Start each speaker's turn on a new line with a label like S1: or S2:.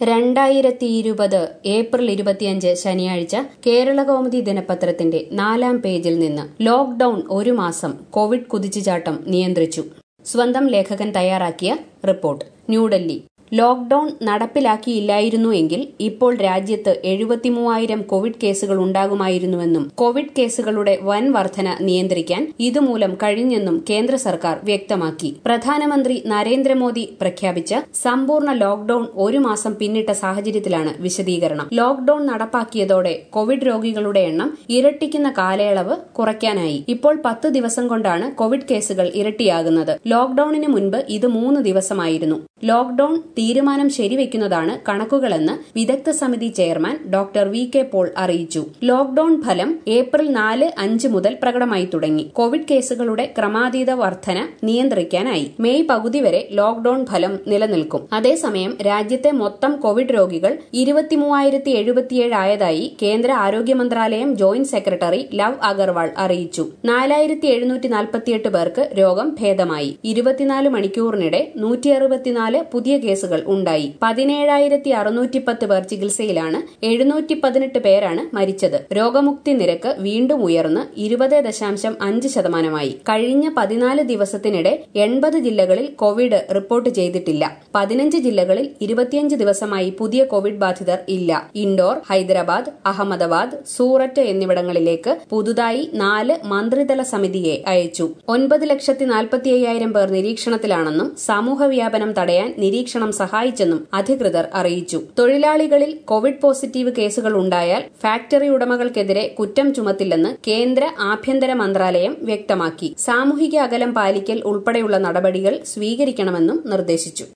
S1: രണ്ടായിരത്തി ഇരുപത് ഏപ്രിൽ ഇരുപത്തിയഞ്ച് ശനിയാഴ്ച കേരളകൗമുദി ദിനപത്രത്തിന്റെ നാലാം പേജിൽ നിന്ന് ലോക്ഡൌൺ ഒരു മാസം കോവിഡ് കുതിച്ചുചാട്ടം നിയന്ത്രിച്ചു സ്വന്തം ലേഖകൻ തയ്യാറാക്കിയ റിപ്പോർട്ട് ന്യൂഡൽഹി ലോക്ഡൌൺ നടപ്പിലാക്കിയില്ലായിരുന്നു എങ്കിൽ ഇപ്പോൾ രാജ്യത്ത് എഴുപത്തിമൂവായിരം കോവിഡ് കേസുകൾ ഉണ്ടാകുമായിരുന്നുവെന്നും കോവിഡ് കേസുകളുടെ വൻ വർധന നിയന്ത്രിക്കാൻ ഇതുമൂലം കഴിഞ്ഞെന്നും കേന്ദ്ര സർക്കാർ വ്യക്തമാക്കി പ്രധാനമന്ത്രി നരേന്ദ്രമോദി പ്രഖ്യാപിച്ച സമ്പൂർണ്ണ ലോക്ഡൌൺ ഒരു മാസം പിന്നിട്ട സാഹചര്യത്തിലാണ് വിശദീകരണം ലോക്ഡൌൺ നടപ്പാക്കിയതോടെ കോവിഡ് രോഗികളുടെ എണ്ണം ഇരട്ടിക്കുന്ന കാലയളവ് കുറയ്ക്കാനായി ഇപ്പോൾ പത്ത് ദിവസം കൊണ്ടാണ് കോവിഡ് കേസുകൾ ഇരട്ടിയാകുന്നത് ലോക്ഡൌണിന് മുൻപ് ഇത് മൂന്ന് ദിവസമായിരുന്നു ലോക്ഡൌൺ തീരുമാനം ശരിവെക്കുന്നതാണ് കണക്കുകളെന്ന് വിദഗ്ധ സമിതി chairman doctor V K Paul അറിയിച്ചു ലോക്ഡൌൺ ഫലം ഏപ്രിൽ നാല് അഞ്ച് മുതൽ പ്രകടമായി തുടങ്ങി കോവിഡ് കേസുകളുടെ ക്രമാതീത വർധന നിയന്ത്രിക്കാനായി മെയ് പകുതി വരെ ലോക്ഡൌൺ ഫലം നിലനിൽക്കും അതേസമയം രാജ്യത്തെ മൊത്തം കോവിഡ് രോഗികൾ ഇരുപത്തിമൂവായിരത്തി എഴുപത്തിയേഴ് ആയതായി കേന്ദ്ര ആരോഗ്യ മന്ത്രാലയം ജോയിന്റ് സെക്രട്ടറി ലവ് അഗർവാൾ അറിയിച്ചു നാലായിരത്തി എഴുന്നൂറ്റി നാൽപ്പത്തിയെട്ട് പേർക്ക് രോഗം ഭേദമായി ഇരുപത്തിനാല് മണിക്കൂറിനിടെ നൂറ്റി അറുപത്തിനാല് പുതിയ കേസുകൾ ഉണ്ടായി പതിനേഴായിരത്തി അറുന്നൂറ്റി പത്ത് പേർ ചികിത്സയിലാണ് എഴുന്നൂറ്റി പതിനെട്ട് പേരാണ് മരിച്ചത് രോഗമുക്തി നിരക്ക് വീണ്ടും ഉയർന്ന് ഇരുപത് ദശാംശം അഞ്ച് ശതമാനമായി കഴിഞ്ഞ പതിനാല് ദിവസത്തിനിടെ എൺപത് ജില്ലകളിൽ കോവിഡ് റിപ്പോർട്ട് ചെയ്തിട്ടില്ല പതിനഞ്ച് ജില്ലകളിൽ ഇരുപത്തിയഞ്ച് ദിവസമായി പുതിയ കോവിഡ് ബാധിതർ ഇല്ല ഇൻഡോർ ഹൈദരാബാദ് അഹമ്മദാബാദ് സൂററ്റ് എന്നിവിടങ്ങളിലേക്ക് പുതുതായി നാല് മന്ത്രിതല സമിതിയെ അയച്ചു ഒൻപത് ലക്ഷത്തി നാൽപ്പത്തി അയ്യായിരം പേർ നിരീക്ഷണത്തിലാണെന്നും സമൂഹ വ്യാപനം തടയാൻ നിരീക്ഷണം സഹായിച്ചെന്നും അധികൃതർ അറിയിച്ചു തൊഴിലാളികളിൽ കോവിഡ് പോസിറ്റീവ് കേസുകൾ ഉണ്ടായാൽ ഫാക്ടറി ഉടമകൾക്കെതിരെ കുറ്റം ചുമത്തില്ലെന്ന് കേന്ദ്ര ആഭ്യന്തര മന്ത്രാലയം വ്യക്തമാക്കി സാമൂഹിക അകലം പാലിക്കൽ ഉൾപ്പെടെയുള്ള നടപടികൾ സ്വീകരിക്കണമെന്നും നിർദ്ദേശിച്ചു